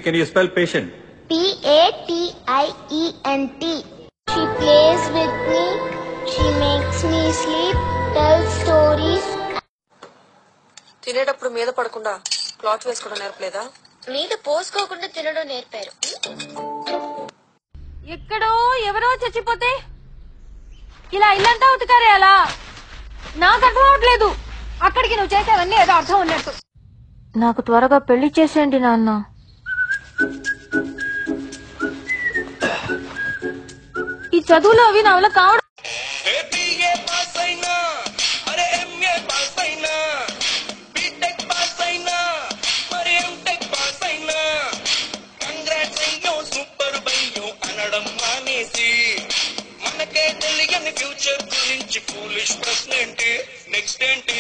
Can you spell patient? P A T I E N T. She plays with me. She makes me sleep, tells stories. తినేటప్పుడు మీద పడకుండా cloth వేసుకోవడం నేర్పలేదా మీద పోసుకోకుండా తినడం నేర్పారు ఎక్కడో ఎవరో చచ్చిపోతే ఇలా ఇల్లంతా ఉతకారే అలా నాకు అర్థం అవట్లేదు అక్కడికి నువ్వు చేసేవన్నీ ఏదో అర్థం ఉన్నట్టు నాకు త్వరగా పెళ్లి చేసేయండి నాన్న ఈ చదువులు అవి నా వల్ల కావడం ఏపీఏ పాస్ అయినా అరే ఎంఏ పాస్ అయినా బీటెక్ పాస్ అయినా మరి ఎంటెక్ పాస్ అయినా కంగ్రాట్స్ అయ్యో సూపర్ బయ్యో అనడం మానేసి మనకే తెలియని ఫ్యూచర్ గురించి ఫూలిష్ ప్రశ్న ఏంటి నెక్స్ట్ ఏంటి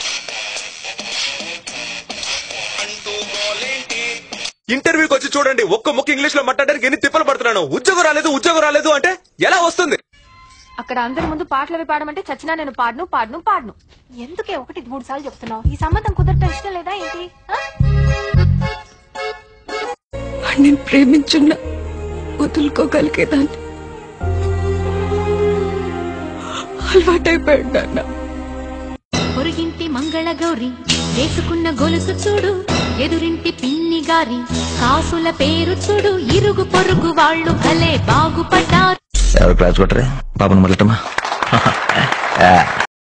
అంటూ గోలేంటి ఇంటర్వ్యూకి వచ్చి చూడండి ఒక్క ముక్క ఇంగ్లీష్ లో మాట్లాడడానికి ఎన్ని తిప్పలు పడుతున్నాను ఉద్యోగం రాలేదు ఉద్యోగం రాలేదు అంటే ఎలా వస్తుంది అక్కడ అందరి ముందు పాటలు అవి పాడమంటే చచ్చినా నేను పాడను పాడను పాడను ఎందుకే ఒకటి మూడు సార్లు చెప్తున్నావు ఈ సంబంధం కుదరటం ఇష్టం లేదా ఏంటి ఆ? నేను ప్రేమించున్నా వదులుకోగలిగేదాన్ని అలవాటైపోయాడు నాన్న పొరుగింటి మంగళగౌరి వేసుకున్న గొలుసు చూడు ఎదురింటి పిన్ని గారి కాసుల పేరు చూడు ఇరుగు పొరుగు వాళ్ళు భలే బాగుపడ్డారు ఎవరు క్లాస్ కొట్టరే పాపను మొదలటమా